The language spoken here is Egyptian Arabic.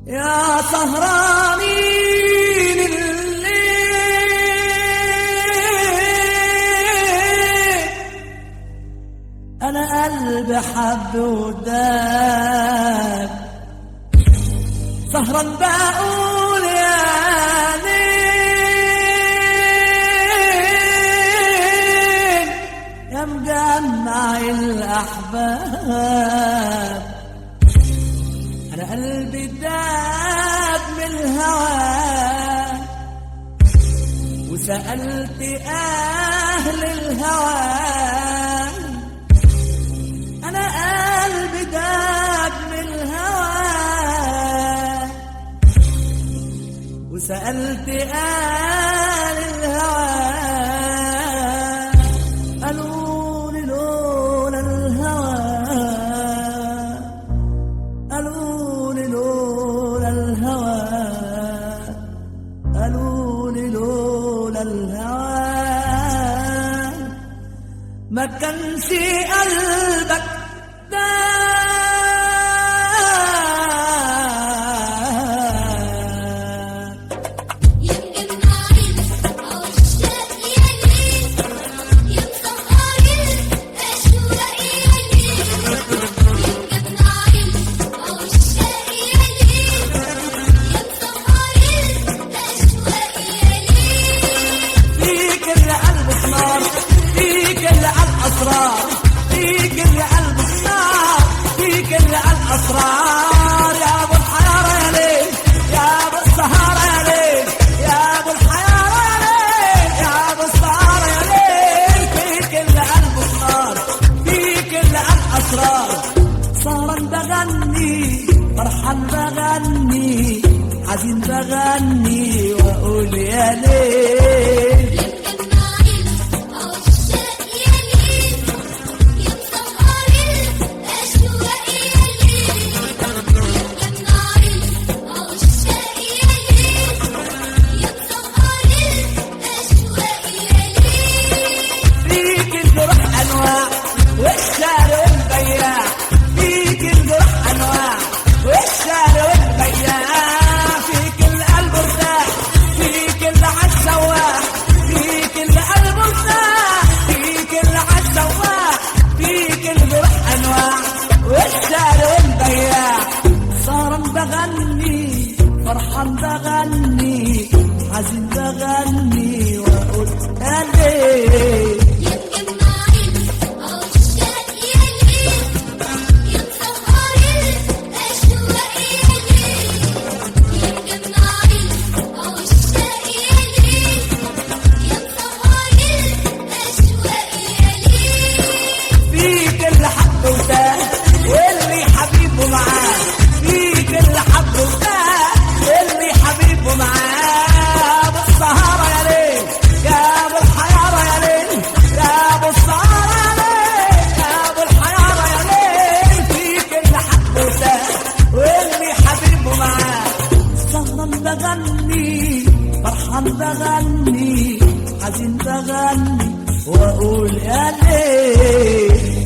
يا سهرانين الليل أنا قلبي حب وداب سهران بقول يا ليل يا مجمع الأحباب أنا قلبي داب من الهوى وسألت أهل الهوى أنا قلبي داب من الهوى وسألت أهل الهوى قالوا لي لولا الهوى قالوا لي لولا الهوى قالوا لي لولا الهوى ما كانش قلبك ده يمكن نعيش عشاق يا ليل يمسخ عيل أشواق يا ليل يمكن نعيش عشاق يا ليل يمسخ عيل أشواق يا ليل فيك اللي قلبك نار فيك اللي قلب اسرار فيك اللي قلبك نار فيك اللي قلب اسرار يا ابو الحيارة يا ليل يا ابو السهارة يا ليل يا ابو الحيارة يا ليل يا ابو السهارة يا ليل فيك اللي قلبك نار فيك اللي قلب اسرار سهران بغني فرحان بغني حزين بغني واقول يا ليل يمكن نعيش عشاق يا ليل يمسخ عيل أشواق يا ليل يمكن نعيش عشاق يا ليل يمسخ عيل أشواق يا ليل فيك الجرح انواع والشارع والبياع فيك الجرح انواع والشارع والبياع فيك القلب ارتاح فيك اللي عالسواح فيك القلب ارتاح فيك اللي عالسواح فيك الجرح انواع والشارع والبياع صارن بغني فرحان بغني حزين بغني واقول يا ليل يمكن نعيش عشاق يا ليل يمسخ عيل أشواق يا ليل يمكن نعيش عشاق يا ليل يمسخ عيل أشواق يا ليل فيك اللي حب وتاه واللي حبيبه معاه فيك اللي حب وتاه واللي حبيبه معاه ابو السهارة يا ليل يا ابو الحيارة يا ليل يا ابو السهارة يا ليل يا ابو الحيارة يا ليل فيك اللي حب وتاه واللي حبيبه معاه سهران بغني فرحان بغني حزين بغني واقول يا ليل